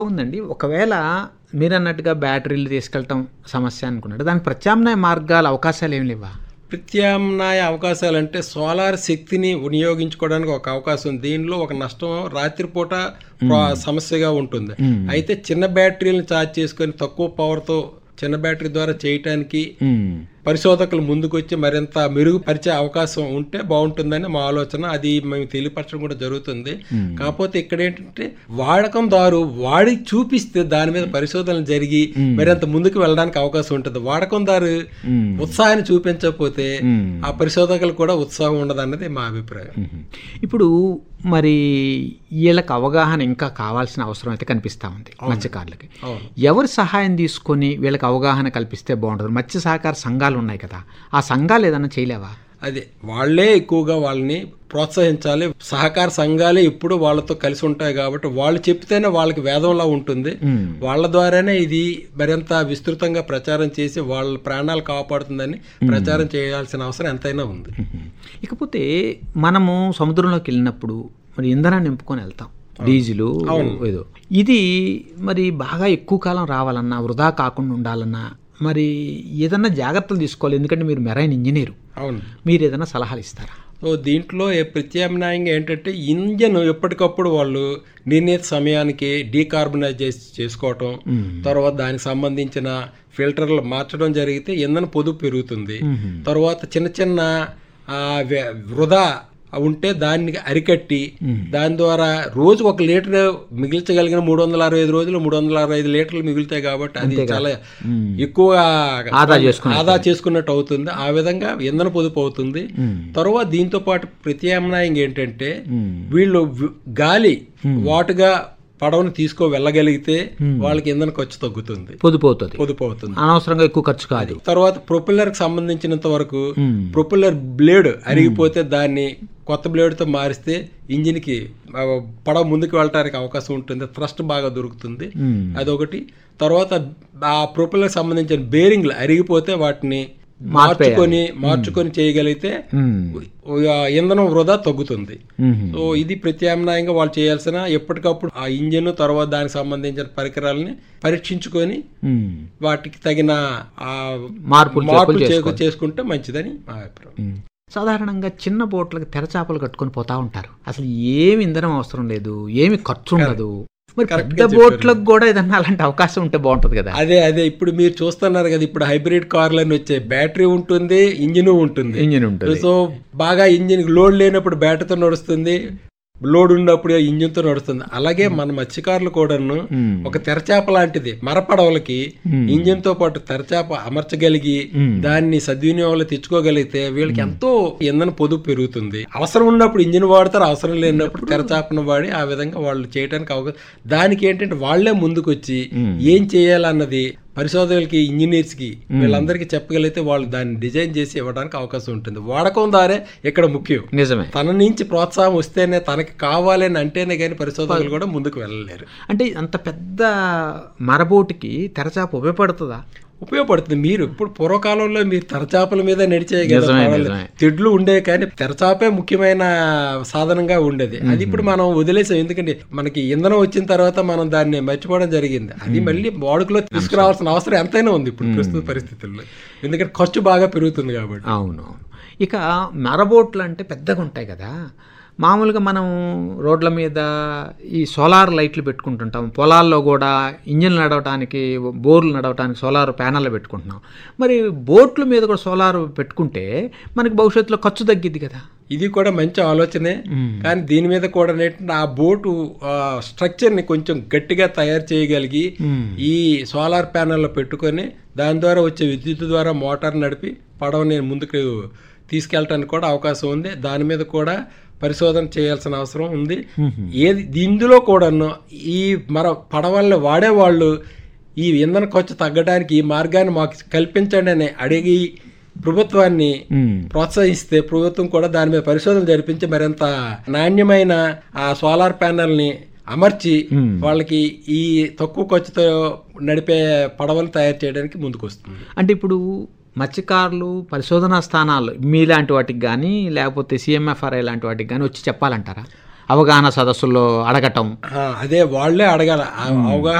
ఉందండి ఒకవేళ మీరు అన్నట్టుగా బ్యాటరీలు తీసుకెళ్ళటం సమస్య అనుకున్నాడు దానికి ప్రత్యామ్నాయ మార్గాలు అవకాశాలు ఏమి లేవా ప్రత్యామ్నాయ అవకాశాలు అంటే సోలార్ శక్తిని వినియోగించుకోవడానికి ఒక అవకాశం ఉంది దీనిలో ఒక నష్టం రాత్రిపూట ప్రా- సమస్యగా ఉంటుంది అయితే చిన్న బ్యాటరీలను ఛార్జ్ చేసుకొని తక్కువ పవర్తో చిన్న బ్యాటరీ ద్వారా చేయటానికి పరిశోధకులు ముందుకొచ్చి మరింత మెరుగుపరిచే అవకాశం ఉంటే బాగుంటుందని మా ఆలోచన అది మేము తెలియపరచడం కూడా జరుగుతుంది కాకపోతే ఇక్కడ ఏంటంటే వాడకందారు వాడి చూపిస్తే దాని మీద పరిశోధనలు జరిగి మరింత ముందుకు వెళ్ళడానికి అవకాశం ఉంటుంది వాడకందారు ఉత్సాహాన్ని చూపించకపోతే ఆ పరిశోధకులు కూడా ఉత్సాహం ఉండదు అన్నది మా అభిప్రాయం ఇప్పుడు మరి వీళ్ళకి అవగాహన ఇంకా కావాల్సిన అవసరం అయితే కనిపిస్తూ ఉంది మత్స్యకారులకి అవును ఎవరి సహాయం తీసుకొని వీళ్ళకి అవగాహన కల్పిస్తే బాగుంటుంది మత్స్య సహకార సంఘాలు ఉన్నాయి కదా ఆ సంఘాలు ఏదైనా చేయలేవా అదే వాళ్ళే ఎక్కువగా వాళ్ళని ప్రోత్సహించాలి సహకార సంఘాలే ఎప్పుడు వాళ్ళతో కలిసి ఉంటాయి కాబట్టి వాళ్ళు చెప్తేనే వాళ్ళకి వేదంలా ఉంటుంది వాళ్ళ ద్వారానే ఇది మరింత విస్తృతంగా ప్రచారం చేసి వాళ్ళ ప్రాణాలు కాపాడుతుందని ప్రచారం చేయాల్సిన అవసరం ఎంతైనా ఉంది ఇకపోతే మనము సముద్రంలోకి వెళ్ళినప్పుడు మరి ఇంధనాన్ని నింపుకొని వెళ్తాం డీజిలు ఏదో ఇది మరి బాగా ఎక్కువ కాలం రావాలన్నా వృధా కాకుండా ఉండాలన్నా మరి ఏదన్నా జాగ్రత్తలు తీసుకోవాలి ఎందుకంటే మీరు మెరైన్ ఇంజనీరు అవును మీరు ఏదైనా సలహాలు ఇస్తారా సో దీంట్లో ఏ ప్రత్యామ్నాయంగా ఏంటంటే ఇంజన్ ఎప్పటికప్పుడు వాళ్ళు నిర్ణీత సమయానికి డీకార్బనైజ్ చేసుకోవటం తర్వాత దానికి సంబంధించిన ఫిల్టర్లు మార్చడం జరిగితే ఇంధన పొదుపు పెరుగుతుంది తర్వాత చిన్న చిన్న ఆ, వ్య- వృధా ఉంటే దాన్ని అరికట్టి దాని ద్వారా రోజు ఒక లీటర్ మిగిల్చగలిగిన మూడు వందల అరవై ఐదు రోజులు మూడు వందల అరవై ఐదు లీటర్లు మిగులుతాయి కాబట్టి అది చాలా ఎక్కువ ఆదా చేసుకున్నట్టు. ఆదా చేసుకున్నట్టు అవుతుంది ఆ విధంగా ఇంధన పొదుపు అవుతుంది తర్వాత దీంతో పాటు ప్రత్యామ్నాయంగా ఏంటంటే వీళ్ళు వి- గాలి వాటుగా పడవను తీసుకో వెళ్ళగలిగితే వాళ్ళకి ఇంధన ఖర్చు తగ్గుతుంది పొదుపు అవుతుంది పొదుపు అవుతుంది అనవసరంగా ఎక్కువ ఖర్చు కాదు తర్వాత ప్రొపెల్లర్ కి సంబంధించినంత వరకు ప్రొపెల్లర్ బ్లేడ్ అరిగిపోతే దాన్ని కొత్త బ్లేడ్ తో మారిస్తే ఇంజిన్ కి ఆ, పడవ ముందుకు వెళ్ళడానికి అవకాశం ఉంటుంది థ్రస్ట్ బాగా దొరుకుతుంది అదొకటి తర్వాత ఆ ప్రొపెల్లర్ సంబంధించిన బేరింగ్లు అరిగిపోతే వాటిని మార్చుకొని మార్చుకొని చేయగలిగితే ఆ, ఇంధనం వృధా తగ్గుతుంది సో ఇది ప్రత్యామ్నాయంగా వాళ్ళు చేయాల్సిన ఎప్పటికప్పుడు ఆ ఇంజిన్ తర్వాత దానికి సంబంధించిన పరికరాలని పరీక్షించుకొని వాటికి తగిన ఆ మార్పులు మార్పులు చేకు- చేసుకుంటే మంచిదని మా అభిప్రాయం సాధారణంగా చిన్న బోట్లకు తెరచాపలు కట్టుకొని పోతా ఉంటారు అసలు ఏమి ఇంధనం అవసరం లేదు ఏమి ఖర్చు ఉండదు మరి పెద్ద బోట్లకు కూడా ఏదన్నా అలాంటి అవకాశం ఉంటే బాగుంటది కదా అదే అదే ఇప్పుడు మీరు చూస్తున్నారు కదా ఇప్పుడు హైబ్రిడ్ కార్లు అని వచ్చాయి బ్యాటరీ ఉంటుంది ఇంజిన్ ఉంటుంది ఇంజిన్ ఉంటుంది సో బాగా ఇంజిన్ లోడ్ లేనప్పుడు బ్యాటరీతో నడుస్తుంది లోడ్ ఉన్నప్పుడు ఇంజిన్ తో నడుస్తుంది అలాగే మన మత్స్యకారులు కూడాను ఒక తెరచాప లాంటిది మరపడవలకి ఇంజిన్ తో పాటు తెరచాప అమర్చగలిగి దాన్ని సద్వినియోగంలో తెచ్చుకోగలిగితే వీళ్ళకి ఎంతో ఇంధన పొదుపు పెరుగుతుంది అవసరం ఉన్నప్పుడు ఇంజిన్ వాడతారు అవసరం లేనప్పుడు తెరచాపను వాడి ఆ విధంగా వాళ్ళు చేయడానికి అవకాశం దానికి ఏంటంటే వాళ్లే ముందుకొచ్చి ఏం చేయాలన్నది పరిశోధకులకి ఇంజనీర్స్ కి వీళ్ళందరికీ చెప్పగలిగితే వాళ్ళు దాన్ని డిజైన్ చేసి ఇవ్వడానికి అవకాశం ఉంటుంది వాడకం దారే ఇక్కడ ముఖ్యం నిజమే తన నుంచి ప్రోత్సాహం వస్తేనే తనకి కావాలని అంటేనే కానీ పరిశోధకులు కూడా ముందుకు వెళ్ళలేరు అంటే అంత పెద్ద మరబోటికి తెరచాప ఉపయోగపడుతుందా ఉపయోగపడుతుంది మీరు ఇప్పుడు పూర్వకాలంలో మీరు తెరచాపల మీద నడిచే కదా నిజమే, పడవలు. నిజమే. తెడ్లు ఉండే కానీ తెరచాపే ముఖ్యమైన సాధనంగా ఉండేది అది ఇప్పుడు మనం వదిలేసాం ఎందుకంటే మనకి ఇంధనం వచ్చిన తర్వాత మనం దాన్ని మర్చిపోవడం జరిగింది అది మళ్ళీ వాడుకలో తీసుకురావాల్సిన అవసరం ఎంతైనా ఉంది ఇప్పుడు ప్రస్తుత పరిస్థితుల్లో ఎందుకంటే ఖర్చు బాగా పెరుగుతుంది కాబట్టి అవును ఇక మరబోట్లు అంటే పెద్దగా ఉంటాయి కదా మామూలుగా మనం రోడ్ల మీద ఈ సోలార్ లైట్లు పెట్టుకుంటుంటాం పొలాల్లో కూడా ఇంజిన్ నడవటానికి బోర్లు నడవటానికి సోలార్ ప్యానెల్ పెట్టుకుంటున్నాం మరి బోట్ల మీద కూడా సోలార్ పెట్టుకుంటే మనకి భవిష్యత్తులో ఖర్చు తగ్గిద్ది కదా ఇది కూడా మంచి ఆలోచనే కానీ దీని మీద కూడా ఏంటంటే ఆ బోటు స్ట్రక్చర్ ని కొంచెం గట్టిగా తయారు చేయగలిగి ఈ సోలార్ ప్యానెల్లో పెట్టుకొని దాని ద్వారా వచ్చే విద్యుత్ ద్వారా మోటార్ నడిపి పడవని ముందుకు తీసుకెళ్ళటానికి కూడా అవకాశం ఉంది దాని మీద కూడా పరిశోధన చేయాల్సిన అవసరం ఉంది ఏది ఇందులో కూడాను ఈ మన పడవల్ని వాడేవాళ్ళు ఈ ఇంధన ఖర్చు తగ్గడానికి ఈ మార్గాన్ని మాకు కల్పించండి అని అడిగి ప్రభుత్వాన్ని ప్రోత్సహిస్తే ప్రభుత్వం కూడా దాని మీద పరిశోధన జరిపించి మరింత నాణ్యమైన ఆ సోలార్ ప్యానెల్ ని అమర్చి వాళ్ళకి ఈ తక్కువ ఖర్చుతో నడిపే పడవలు తయారు చేయడానికి ముందుకు వస్తుంది అంటే ఇప్పుడు మత్స్యకారులు పరిశోధనా స్థానాలు మీలాంటి వాటికి కానీ లేకపోతే సిఎంఎఫ్ఆర్ఐ లాంటి వాటికి కానీ వచ్చి చెప్పాలంటారా అవగాహన సదస్సుల్లో అడగటం ఆ, అదే వాళ్ళే అడగాల ఆ అవగాహన